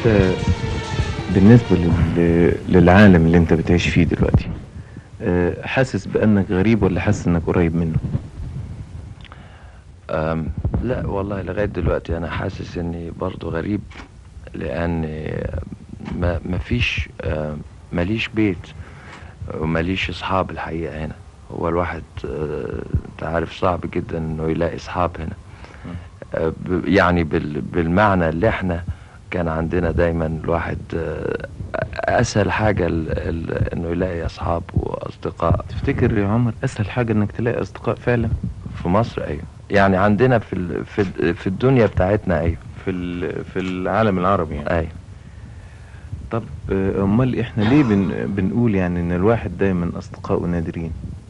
انت بالنسبة لل... للعالم اللي انت بتعيش فيه دلوقتي آه، حاسس بانك غريب ولا حاسس انك قريب منه أم، لا والله لغاية دلوقتي أنا حاسس إني برضو غريب لأن ما مفيش أم، ماليش بيت وماليش أصحاب الحقيقة هنا هو الواحد أه، أنت عارف صعب جدا إنه يلاقي أصحاب هنا أه، ب- يعني بال- بالمعنى اللي إحنا كان عندنا دايما الواحد أه، أسهل حاجة ال- ال- إنه يلاقي أصحاب وأصدقاء تفتكر يا عمر اسهل حاجة انك تلاقي اصدقاء فعلا في مصر أيوه يعني عندنا في ال- في الد- في الدنيا بتاعتنا أيوه في ال... في العالم العربي يعني أيوه طب آه، امال احنا ليه بن... بنقول يعني ان الواحد دايما اصدقائه نادرين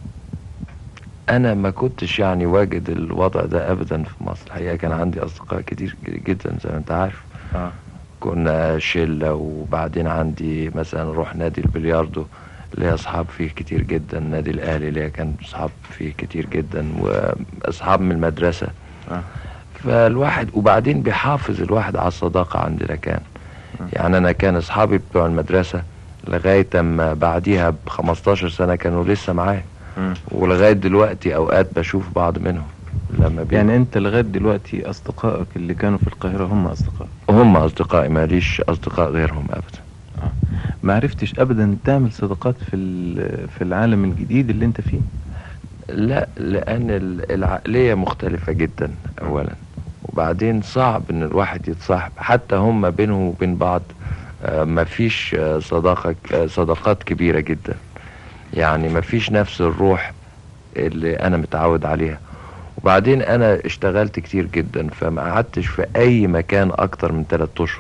انا ما كنتش يعني واجد الوضع ده ابدا في مصر الحقيقه كان عندي اصدقاء كتير جدا زي ما انت عارف اه كنا شله وبعدين عندي مثلا نروح نادي البلياردو ليا اصحاب فيه كتير جدا نادي الاهلي ليا كان اصحاب فيه كتير جدا واصحاب من المدرسه اه فالواحد وبعدين بيحافظ الواحد على الصداقه عندنا كان يعني انا كان اصحابي بتوع المدرسه لغايه اما بعديها ب 15 سنه كانوا لسه معايا مم. ولغايه دلوقتي اوقات بشوف بعض منهم لما بي... يعني انت لغاية دلوقتي اصدقائك اللي كانوا في القاهرة هم اصدقائك هم اصدقائي ماليش اصدقاء غيرهم ابدا ما عرفتش ابدا تعمل صداقات في ال- في العالم الجديد اللي انت فيه لا لان ال- العقليه مختلفه جدا اولا وبعدين صعب ان الواحد يتصاحب حتى هم بينهم وبين بعض آه، مفيش آه، صداقه آه، صداقات كبيره جدا يعني مفيش نفس الروح اللي انا متعود عليها وبعدين انا اشتغلت كتير جدا فما قعدتش في اي مكان اكتر من ثلاثة اشهر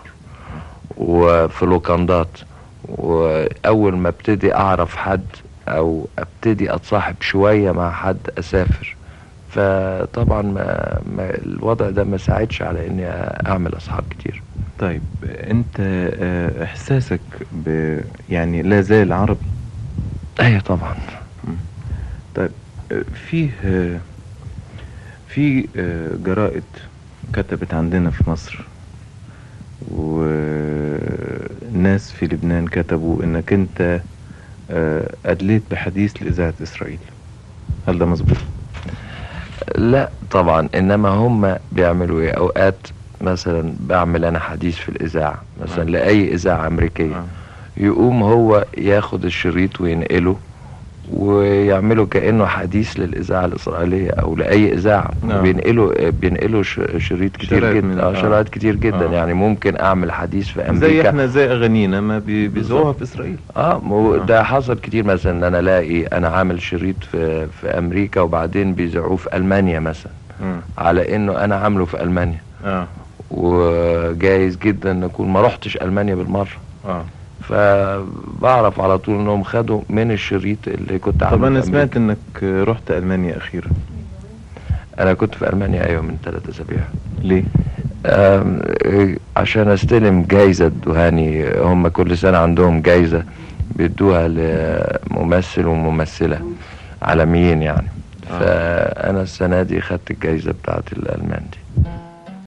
وفي لوكاندات واول ما ابتدي اعرف حد او ابتدي اتصاحب شوية مع حد اسافر فطبعا ما, ما الوضع ده ما ساعدش على اني اعمل اصحاب كتير طيب انت آه، احساسك ب يعني لا زال عربي ايوه طبعا طيب آه، فيه آه، في آه، جرائد كتبت عندنا في مصر وناس في لبنان كتبوا انك انت آه، ادليت بحديث لاذاعه اسرائيل هل ده مظبوط؟ لا طبعا انما هم بيعملوا ايه اوقات مثلا بعمل انا حديث في الاذاعه مثلا آه. لاي اذاعه امريكيه آه. يقوم هو ياخد الشريط وينقله ويعمله كانه حديث للاذاعه الاسرائيليه او لاي اذاعه نعم. بينقلوا بينقلوا ش- شريط كتير شرايط من- جدا آه. اه شرايط كتير جدا آه. يعني ممكن اعمل حديث في زي امريكا احنا زي اغانينا ما بي- بيذوعوها بالظبط. في اسرائيل اه مو- آه. ده حصل كتير مثلا ان انا الاقي انا عامل شريط في في امريكا وبعدين بيذاعوه في المانيا مثلا مم. على انه انا عامله في المانيا اه وجايز جدا ان اكون ما رحتش المانيا بالمره اه فبعرف على طول انهم خدوا من الشريط اللي كنت عامله طب انا في سمعت أمريكا. انك رحت المانيا اخيرا انا كنت في المانيا ايوه من ثلاثة اسابيع ليه؟ آم، إيه، عشان استلم جايزة ادوهاني هم كل سنة عندهم جايزة بيدوها لممثل وممثلة عالميين يعني آه. فأنا السنة دي خدت الجايزة بتاعت الألمان دي